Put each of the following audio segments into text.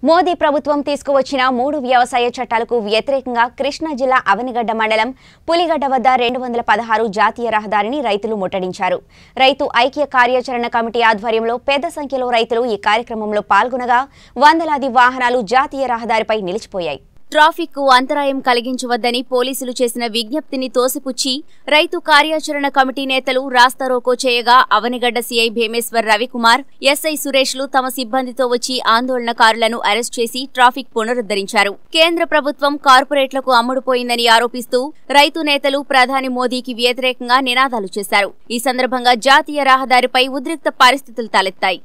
మోదీ ప్రభుత్వం తీసుకువచ్చిన మూడు వ్యవసాయ చట్టాలకు వ్యతిరేకంగా కృష్ణా జిల్లా అవనిగడ్డ మండలం పులిగడ్డ వద్ద రెండు వందల పదహారు జాతీయ రహదారిని రైతులు ముట్టడించారు రైతు ఐక్య కార్యాచరణ కమిటీ ఆధ్వర్యంలో పెద్ద సంఖ్యలో రైతులు ఈ కార్యక్రమంలో పాల్గొనగా వందలాది వాహనాలు జాతీయ రహదారిపై నిలిచిపోయాయి ట్రాఫిక్ కు అంతరాయం కలిగించవద్దని పోలీసులు చేసిన విజ్ఞప్తిని తోసిపుచ్చి రైతు కార్యాచరణ కమిటీ నేతలు రాస్తారోకో చేయగా అవనిగడ్డ సీఐ భీమేశ్వర్ రవికుమార్ ఎస్ఐ సురేష్లు తమ సిబ్బందితో వచ్చి ఆందోళనకారులను అరెస్ట్ చేసి ట్రాఫిక్ పునరుద్ధరించారు కేంద్ర ప్రభుత్వం కార్పొరేట్లకు అమ్ముడుపోయిందని ఆరోపిస్తూ రైతు నేతలు ప్రధాని మోదీకి వ్యతిరేకంగా నినాదాలు చేశారు ఈ సందర్భంగా జాతీయ రహదారిపై ఉద్రిక్త పరిస్థితులు తలెత్తాయి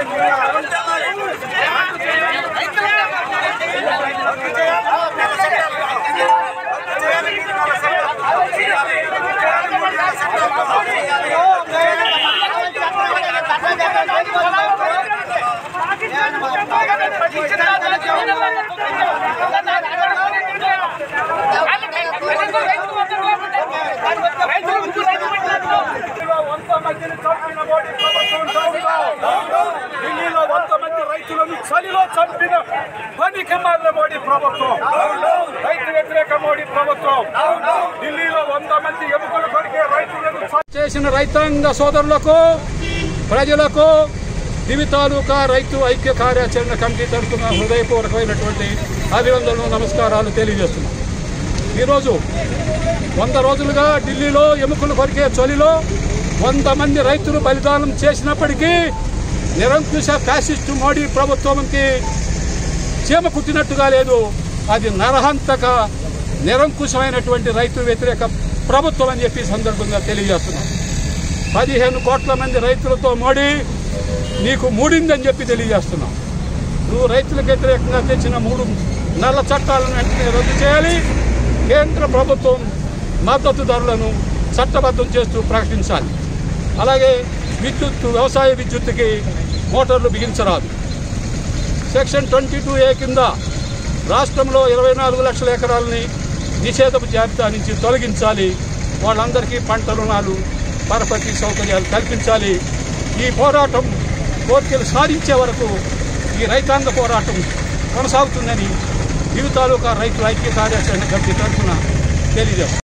ఢిల్లీలో వంద మందిని చంపిన మోడీ ప్రభుత్వం డౌన్. ఢిల్లీలో వంద మంది రైతులను చలిలో చంపిన పనికి మారిన మోడీ ప్రభుత్వం రైతు వ్యతిరేక మోడీ ప్రభుత్వం ఢిల్లీలో వంద మంది ఎముకలు కొరికే రైతులను చ- చేసిన రైతాంగ సోదరులకు ప్రజలకు దివి తాలూకా రైతు ఐక్య కార్యాచరణ కమిటీ తరఫున హృదయపూర్వకమైనటువంటి అభినందనలు నమస్కారాలు తెలియజేస్తున్నాం ఈరోజు వంద రోజులుగా ఢిల్లీలో ఎముకలు కొరికే చలిలో వంద మంది రైతులు బలిదానం చేసినప్పటికీ నిరంకుశ ఫ్యాసిస్టు మోడీ ప్రభుత్వంకి చీమ కుట్టినట్టుగా లేదు అది నరహంతక నిరంకుశమైనటువంటి రైతు వ్యతిరేక ప్రభుత్వం అని చెప్పి ఈ సందర్భంగా తెలియజేస్తున్నాం పదిహేను కోట్ల మంది రైతులతో మోడీ నీకు మూడిందని చెప్పి తెలియజేస్తున్నాం నువ్వు రైతులకు వ్యతిరేకంగా తెచ్చిన మూడు నల్ల చట్టాలను వెంటనే రద్దు చేయాలి కేంద్ర ప్రభుత్వం మద్దతు ధరలను చట్టబద్ధం చేస్తూ ప్రకటించాలి అలాగే విద్యుత్ వ్యవసాయ విద్యుత్తుకి మోటార్లు బిగించరాదు సెక్షన్ ట్వంటీ టూ ఏ కింద రాష్ట్రంలో ఇరవై నాలుగు లక్షల ఎకరాలని నిషేధపు జాబితా నుంచి తొలగించాలి వాళ్ళందరికీ పంట రుణాలు పరపతి సౌకర్యాలు కల్పించాలి ఈ పోరాటం కోరికలు సాధించే వరకు ఈ రైతాంగ పోరాటం కొనసాగుతుందని ఇవి తాలూకా రైతుల ఐక్య కార్యాచరణ కమిటీ తరఫున తెలియజేస్తాం